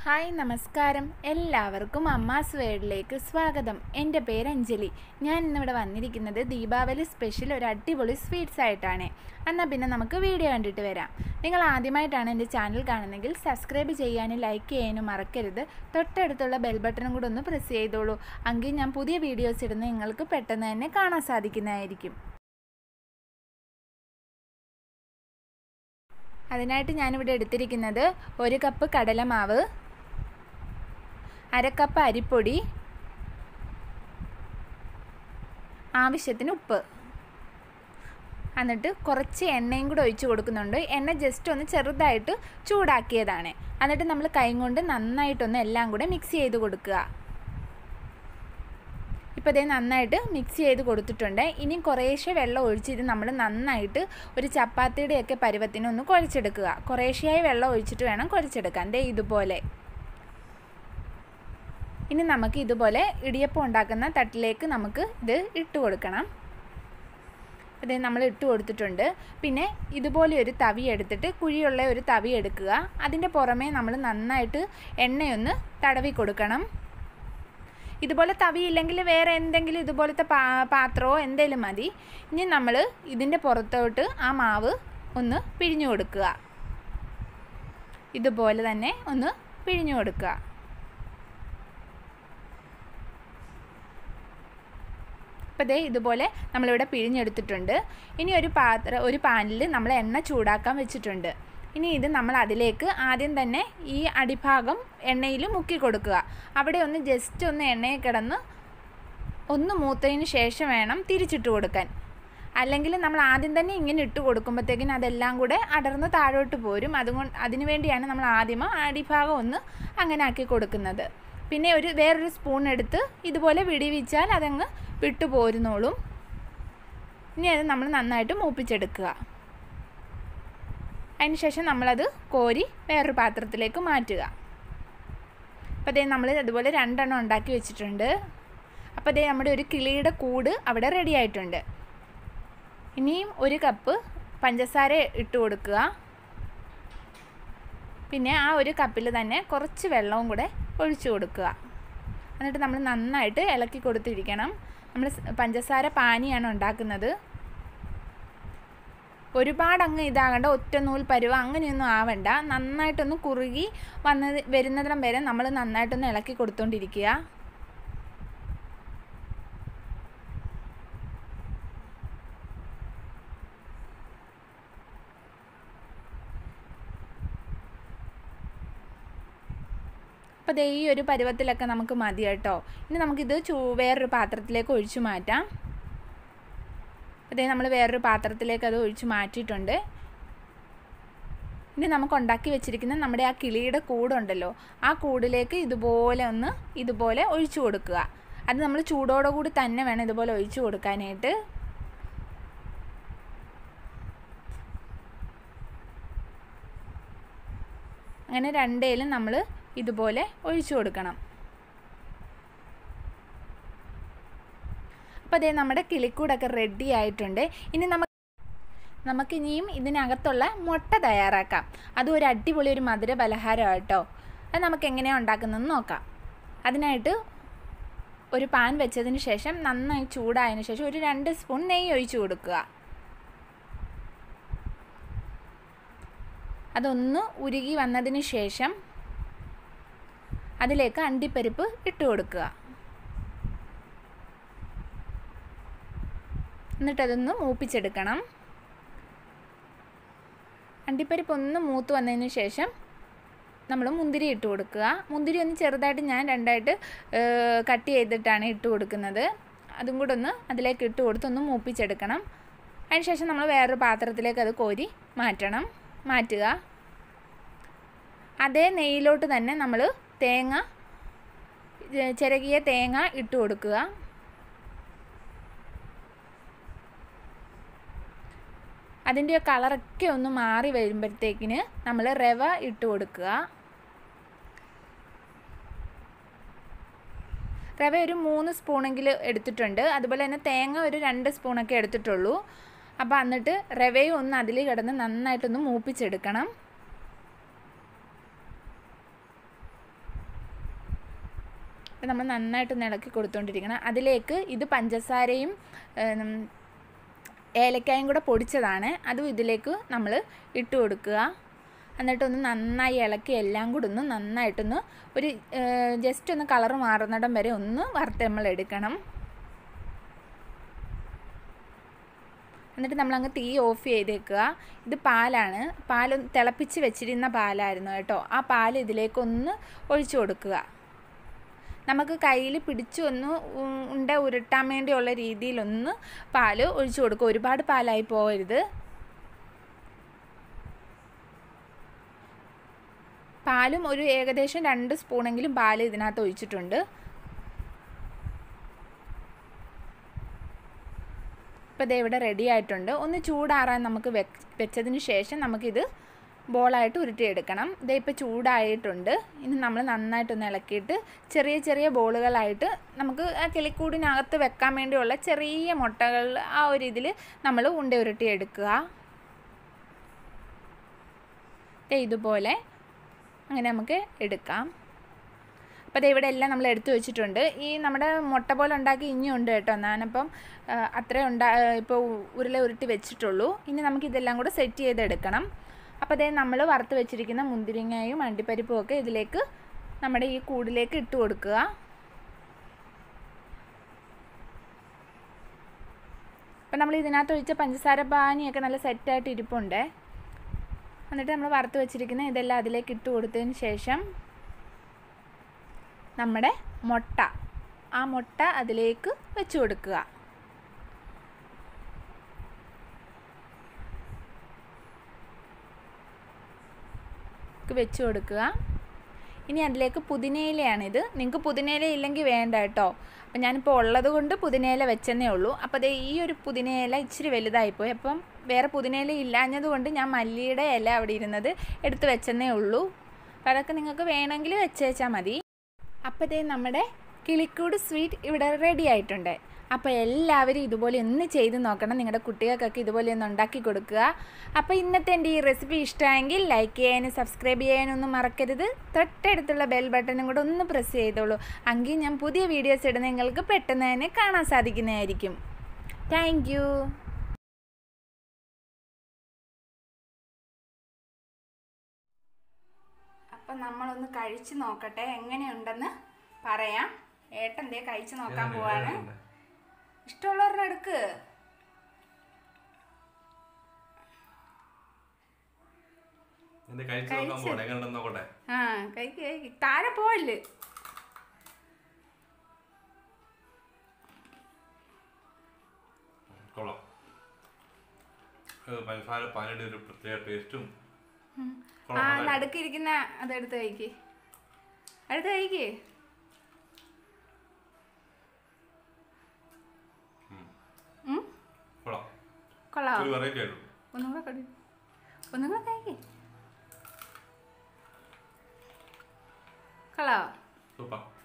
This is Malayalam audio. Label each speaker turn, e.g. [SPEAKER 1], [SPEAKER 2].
[SPEAKER 1] ഹായ് നമസ്കാരം എല്ലാവർക്കും അമ്മാസ് വേഡിലേക്ക് സ്വാഗതം എൻ്റെ പേര് അഞ്ജലി ഞാൻ ഇന്നിവിടെ വന്നിരിക്കുന്നത് ദീപാവലി സ്പെഷ്യൽ ഒരു അടിപൊളി സ്വീറ്റ്സ് ആയിട്ടാണ് എന്നാൽ പിന്നെ നമുക്ക് വീഡിയോ കണ്ടിട്ട് വരാം നിങ്ങൾ ആദ്യമായിട്ടാണ് എൻ്റെ ചാനൽ കാണുന്നതെങ്കിൽ സബ്സ്ക്രൈബ് ചെയ്യാനും ലൈക്ക് ചെയ്യാനും മറക്കരുത് തൊട്ടടുത്തുള്ള ബെൽ ബട്ടണും കൂടെ ഒന്ന് പ്രസ് ചെയ്തോളൂ എങ്കിൽ ഞാൻ പുതിയ വീഡിയോസ് ഇടുന്ന നിങ്ങൾക്ക് പെട്ടെന്ന് തന്നെ കാണാൻ സാധിക്കുന്നതായിരിക്കും അതിനായിട്ട് ഞാനിവിടെ എടുത്തിരിക്കുന്നത് ഒരു കപ്പ് കടലമാവ് അര കപ്പ് അരിപ്പൊടി ആവശ്യത്തിന് ഉപ്പ് എന്നിട്ട് കുറച്ച് എണ്ണയും കൂടെ ഒഴിച്ച് കൊടുക്കുന്നുണ്ട് എണ്ണ ജസ്റ്റ് ഒന്ന് ചെറുതായിട്ട് ചൂടാക്കിയതാണ് എന്നിട്ട് നമ്മൾ കൈ കൊണ്ട് നന്നായിട്ടൊന്ന് എല്ലാം കൂടെ മിക്സ് ചെയ്ത് കൊടുക്കുക ഇപ്പോൾ ഇതേ നന്നായിട്ട് മിക്സ് ചെയ്ത് കൊടുത്തിട്ടുണ്ട് ഇനി കുറേശ്ശെ വെള്ളം ഒഴിച്ചിട്ട് നമ്മൾ നന്നായിട്ട് ഒരു ചപ്പാത്തിയുടെയൊക്കെ പരുവത്തിന് ഒന്ന് കുഴച്ചെടുക്കുക കുറേശ്ശെയായി വെള്ളം ഒഴിച്ചിട്ട് വേണം കുഴച്ചെടുക്കാൻ ദേ ഇതുപോലെ ഇനി നമുക്ക് ഇതുപോലെ ഇടിയപ്പം ഉണ്ടാക്കുന്ന തട്ടിലേക്ക് നമുക്ക് ഇത് ഇട്ട് കൊടുക്കണം ഇത് നമ്മൾ ഇട്ട് കൊടുത്തിട്ടുണ്ട് പിന്നെ ഇതുപോലെ ഒരു തവി എടുത്തിട്ട് കുഴിയുള്ള ഒരു തവി എടുക്കുക അതിൻ്റെ പുറമേ നമ്മൾ നന്നായിട്ട് എണ്ണയൊന്ന് തടവി കൊടുക്കണം ഇതുപോലെ തവിയില്ലെങ്കിൽ വേറെ എന്തെങ്കിലും ഇതുപോലത്തെ പാ പാത്രമോ എന്തെങ്കിലും മതി ഇനി നമ്മൾ ഇതിൻ്റെ പുറത്തോട്ട് ആ മാവ് ഒന്ന് പിഴിഞ്ഞു കൊടുക്കുക ഇതുപോലെ തന്നെ ഒന്ന് പിഴിഞ്ഞു കൊടുക്കുക അപ്പോൾ ദേ ഇതുപോലെ നമ്മളിവിടെ പിഴിഞ്ഞെടുത്തിട്ടുണ്ട് ഇനി ഒരു പാത്രം ഒരു പാനിൽ നമ്മൾ എണ്ണ ചൂടാക്കാൻ വെച്ചിട്ടുണ്ട് ഇനി ഇത് നമ്മൾ അതിലേക്ക് ആദ്യം തന്നെ ഈ അടിഭാഗം എണ്ണയിൽ മുക്കി കൊടുക്കുക അവിടെ ഒന്ന് ജസ്റ്റ് ഒന്ന് എണ്ണയിൽ കിടന്ന് ഒന്ന് മൂത്തതിന് ശേഷം വേണം തിരിച്ചിട്ട് കൊടുക്കാൻ അല്ലെങ്കിൽ നമ്മൾ ആദ്യം തന്നെ ഇങ്ങനെ ഇട്ട് കൊടുക്കുമ്പോഴത്തേക്കിന് അതെല്ലാം കൂടെ അടർന്ന് താഴോട്ട് പോരും അതുകൊണ്ട് അതിനു വേണ്ടിയാണ് നമ്മൾ ആദ്യം അടിഭാഗം ഒന്ന് അങ്ങനെ ആക്കി കൊടുക്കുന്നത് പിന്നെ ഒരു വേറൊരു സ്പൂൺ എടുത്ത് ഇതുപോലെ വിടിവിച്ചാൽ അതങ്ങ് വിട്ടു പോരുന്നോളും ഇനി അത് നമ്മൾ നന്നായിട്ട് മൂപ്പിച്ചെടുക്കുക അതിനുശേഷം നമ്മളത് കോരി വേറൊരു പാത്രത്തിലേക്ക് മാറ്റുക അപ്പോൾ അതേ നമ്മൾ അതുപോലെ രണ്ടെണ്ണം ഉണ്ടാക്കി വെച്ചിട്ടുണ്ട് അപ്പോൾ അതേ നമ്മുടെ ഒരു കിളിയുടെ കൂട് അവിടെ റെഡി ആയിട്ടുണ്ട് ഇനിയും ഒരു കപ്പ് പഞ്ചസാര ഇട്ട് കൊടുക്കുക പിന്നെ ആ ഒരു കപ്പിൽ തന്നെ കുറച്ച് വെള്ളവും കൂടെ ഒഴിച്ചു കൊടുക്കുക എന്നിട്ട് നമ്മൾ നന്നായിട്ട് ഇളക്കി കൊടുത്തിരിക്കണം നമ്മൾ പഞ്ചസാര പാനിയാണ് ഉണ്ടാക്കുന്നത് ഒരുപാട് അങ്ങ് ഇതാകണ്ട ഒറ്റ നൂൽ പരുവ അങ്ങനെയൊന്നും ആവണ്ട നന്നായിട്ടൊന്ന് കുറുകി വന്നത് വരുന്നതിനും വരെ നമ്മൾ നന്നായിട്ടൊന്ന് ഇളക്കി കൊടുത്തോണ്ടിരിക്കുക അപ്പോൾ ദേ ഈ ഒരു പരുവത്തിലൊക്കെ നമുക്ക് മതി കേട്ടോ ഇനി നമുക്കിത് ചൂ വേറൊരു പാത്രത്തിലേക്ക് ഒഴിച്ചു മാറ്റാം അതേ നമ്മൾ വേറൊരു പാത്രത്തിലേക്ക് അത് ഒഴിച്ച് മാറ്റിയിട്ടുണ്ട് ഇനി നമുക്ക് ഉണ്ടാക്കി വെച്ചിരിക്കുന്ന നമ്മുടെ ആ കിളിയുടെ കൂടുണ്ടല്ലോ ആ കൂടിലേക്ക് ഇതുപോലെ ഒന്ന് ഇതുപോലെ ഒഴിച്ചു കൊടുക്കുക അത് നമ്മൾ ചൂടോടെ കൂടി തന്നെ വേണം ഇതുപോലെ ഒഴിച്ചു കൊടുക്കാനായിട്ട് അങ്ങനെ രണ്ടേലും നമ്മൾ ഇതുപോലെ ഒഴിച്ചു കൊടുക്കണം അപ്പോൾ അതേ നമ്മുടെ കിളിക്കൂടൊക്കെ റെഡി ആയിട്ടുണ്ട് ഇനി നമുക്ക് നമുക്കിനിയും ഇതിനകത്തുള്ള മുട്ട തയ്യാറാക്കാം അതും ഒരു അടിപൊളി ഒരു മധുര പലഹാരമാണ് കേട്ടോ അത് നമുക്ക് എങ്ങനെയാണ് ഉണ്ടാക്കുന്നതെന്ന് നോക്കാം അതിനായിട്ട് ഒരു പാൻ വെച്ചതിന് ശേഷം നന്നായി ചൂടായതിനു ശേഷം ഒരു രണ്ട് സ്പൂൺ നെയ്യ് ഒഴിച്ചു കൊടുക്കുക അതൊന്ന് ഉരുകി വന്നതിന് ശേഷം അതിലേക്ക് അണ്ടിപ്പരിപ്പ് ഇട്ട് കൊടുക്കുക എന്നിട്ടതൊന്ന് മൂപ്പിച്ചെടുക്കണം അണ്ടിപ്പരിപ്പ് ഒന്ന് മൂത്ത് വന്നതിന് ശേഷം നമ്മൾ മുന്തിരി ഇട്ട് കൊടുക്കുക മുന്തിരി ഒന്ന് ചെറുതായിട്ട് ഞാൻ രണ്ടായിട്ട് കട്ട് ചെയ്തിട്ടാണ് ഇട്ട് കൊടുക്കുന്നത് അതും കൂടെ ഒന്ന് അതിലേക്ക് ഇട്ട് കൊടുത്ത് ഒന്ന് മൂപ്പിച്ചെടുക്കണം അതിനുശേഷം നമ്മൾ വേറൊരു പാത്രത്തിലേക്ക് അത് കോരി മാറ്റണം മാറ്റുക അതേ നെയ്യിലോട്ട് തന്നെ നമ്മൾ തേങ്ങ ചിരകിയ തേങ്ങ ഇട്ട് കൊടുക്കുക അതിൻ്റെ കളറൊക്കെ ഒന്ന് മാറി വരുമ്പോഴത്തേക്കിന് നമ്മൾ റവ ഇട്ട് കൊടുക്കുക റവ ഒരു മൂന്ന് സ്പൂണെങ്കിലും എടുത്തിട്ടുണ്ട് അതുപോലെ തന്നെ തേങ്ങ ഒരു രണ്ട് സ്പൂണൊക്കെ എടുത്തിട്ടുള്ളൂ അപ്പോൾ എന്നിട്ട് റവയും ഒന്ന് അതിൽ കിടന്ന് നന്നായിട്ടൊന്ന് മൂപ്പിച്ചെടുക്കണം അപ്പം നമ്മൾ നന്നായിട്ടൊന്ന് ഇളക്കി കൊടുത്തുകൊണ്ടിരിക്കണം അതിലേക്ക് ഇത് പഞ്ചസാരയും ഏം, ഏലക്കായും കൂടെ പൊടിച്ചതാണ് അതും ഇതിലേക്ക് നമ്മൾ ഇട്ട് കൊടുക്കുക എന്നിട്ടൊന്ന് നന്നായി ഇളക്കി എല്ലാം കൂടെ ഒന്ന് നന്നായിട്ടൊന്ന് ഒരു ജസ്റ്റ് ഒന്ന് കളർ മാറുന്നിടം വരെ ഒന്ന് വറുത്ത് നമ്മൾ എടുക്കണം എന്നിട്ട് നമ്മളങ്ങ് തീ ഓഫ് ചെയ്തേക്കുക ഇത് പാലാണ് പാൽ തിളപ്പിച്ച് വെച്ചിരുന്ന പാലായിരുന്നു കേട്ടോ ആ പാൽ ഇതിലേക്കൊന്ന് ഒഴിച്ചു കൊടുക്കുക നമുക്ക് കയ്യിൽ പിടിച്ചു ഒന്ന് ഉ- ഉണ്ട ഉരുട്ടാൻ വേണ്ടിയുള്ള രീതിയിലൊന്ന് പാൽ ഒഴിച്ചു കൊടുക്കുക ഒരുപാട് പാലായി പോകരുത് പാലും ഒരു ഏകദേശം രണ്ട് സ്പൂണെങ്കിലും പാൽ ഇതിനകത്ത് ഒഴിച്ചിട്ടുണ്ട് ഇപ്പോൾ ദേ ഇവിടെ റെഡി ആയിട്ടുണ്ട് ഒന്ന് ചൂടാറാൻ നമുക്ക് വെച്ച് വെച്ചതിന് ശേഷം നമുക്കിത് ബോളായിട്ട് ഉരുട്ടിയെടുക്കണം ഇതേ ഇപ്പോൾ ചൂടായിട്ടുണ്ട് ഇനി നമ്മൾ നന്നായിട്ടൊന്ന് ഇളക്കിയിട്ട് ചെറിയ ചെറിയ ബോളുകളായിട്ട് നമുക്ക് ആ കിളിക്കൂടിനകത്ത് വെക്കാൻ വേണ്ടിയുള്ള ചെറിയ മുട്ടകൾ ആ ഒരു ഇതിൽ നമ്മൾ ഉണ്ട ഉരുട്ടിയെടുക്കുക ദേ ഇതുപോലെ അങ്ങനെ നമുക്ക് എടുക്കാം അപ്പോൾ ദേ ഇവിടെ എല്ലാം നമ്മൾ എടുത്തു വെച്ചിട്ടുണ്ട് ഈ നമ്മുടെ മുട്ട പോലെ ഉണ്ടാക്കി ഇനിയുണ്ട് കേട്ടോ ഞാനപ്പം ആ, അത്രേ ഉണ്ടാ ഇപ്പോൾ ഉരുള ഉരുട്ടി വെച്ചിട്ടുള്ളൂ ഇനി നമുക്ക് ഇതെല്ലാം കൂടെ സെറ്റ് ചെയ്തെടുക്കണം അപ്പോൾ അതേ നമ്മൾ വറുത്ത് വെച്ചിരിക്കുന്ന മുന്തിരിങ്ങയും അണ്ടിപ്പരിപ്പും ഒക്കെ ഇതിലേക്ക് നമ്മുടെ ഈ കൂടിലേക്ക് ഇട്ട് കൊടുക്കുക അപ്പം നമ്മൾ ഇതിനകത്ത് ഒഴിച്ച പഞ്ചസാര പാനിയൊക്കെ നല്ല സെറ്റായിട്ട് ഇരിപ്പുണ്ട് എന്നിട്ട് നമ്മൾ വറുത്ത് വെച്ചിരിക്കുന്ന ഇതെല്ലാം അതിലേക്ക് ഇട്ട് കൊടുത്തതിന് ശേഷം നമ്മുടെ മുട്ട ആ മുട്ട അതിലേക്ക് വെച്ച് കൊടുക്കുക വെച്ച് കൊടുക്കുക ഇനി അതിലേക്ക് പുതിനയിലയാണിത് നിങ്ങൾക്ക് പുതിനയില ഇല്ലെങ്കിൽ വേണ്ട കേട്ടോ അപ്പം ഞാനിപ്പോൾ ഉള്ളത് കൊണ്ട് പുതിനയില വെച്ചെന്നേ ഉള്ളൂ അപ്പോൾ അതേ ഈ ഒരു പുതിനയില ഇച്ചിരി വലുതായിപ്പോയി അപ്പം വേറെ പുതിനയില ഇല്ലാഞ്ഞത് കൊണ്ട് ഞാൻ മല്ലിയുടെ ഇല അവിടെ ഇരുന്നത് എടുത്ത് വെച്ചെന്നേ ഉള്ളൂ അപ്പോൾ അതൊക്കെ നിങ്ങൾക്ക് വേണമെങ്കിൽ വെച്ചേച്ചാൽ മതി അപ്പോൾ ദേ നമ്മുടെ കിളിക്കൂട് സ്വീറ്റ് ഇവിടെ റെഡി ആയിട്ടുണ്ട് അപ്പോൾ എല്ലാവരും ഇതുപോലെ ഒന്ന് ചെയ്ത് നോക്കണം നിങ്ങളുടെ കുട്ടികൾക്കൊക്കെ ഇതുപോലെ ഒന്ന് ഉണ്ടാക്കി കൊടുക്കുക അപ്പോൾ ഇന്നത്തെ എൻ്റെ ഈ റെസിപ്പി ഇഷ്ടമായെങ്കിൽ ലൈക്ക് ചെയ്യാനും സബ്സ്ക്രൈബ് ചെയ്യാനും ഒന്നും മറക്കരുത് തൊട്ടടുത്തുള്ള ബെൽ ബട്ടണും കൂടെ ഒന്ന് പ്രസ് ചെയ്തോളൂ എങ്കിൽ ഞാൻ പുതിയ വീഡിയോസ് ഇടുന്ന നിങ്ങൾക്ക് പെട്ടെന്ന് തന്നെ കാണാൻ സാധിക്കുന്നതായിരിക്കും താങ്ക് യു അപ്പം നമ്മളൊന്ന് കഴിച്ച് നോക്കട്ടെ എങ്ങനെയുണ്ടെന്ന് പറയാം ഏട്ടൻ ദേ കഴിച്ച് നോക്കാൻ പോവാണ് ഇഷ്ടമുള്ളവരുടെ എടുക്ക്
[SPEAKER 2] എന്റെ കഴിച്ചു നോക്കാൻ പോട്ടെ എങ്ങനെ നോക്കട്ടെ
[SPEAKER 1] ആ കഴിക്ക് കഴിക്ക് താഴെ പോവല്ലേ
[SPEAKER 2] കൊള്ളാം ഇത് പഞ്ചസാര പാനിയുടെ ഒരു പ്രത്യേക ടേസ്റ്റും
[SPEAKER 1] ആ നടുക്കിരിക്കുന്ന അതെടുത്ത് കഴിക്ക് അടുത്ത് കഴിക്ക് ഉം?
[SPEAKER 2] കൊള്ളാം
[SPEAKER 1] കൊള്ളാവോ
[SPEAKER 2] ഒരു വെറൈറ്റി ആയിട്ടും
[SPEAKER 1] ഒന്നും കൂടെ കടി ഒന്നും കൂടെ കഴിക്ക് കൊള്ളാവോ
[SPEAKER 2] സൂപ്പർ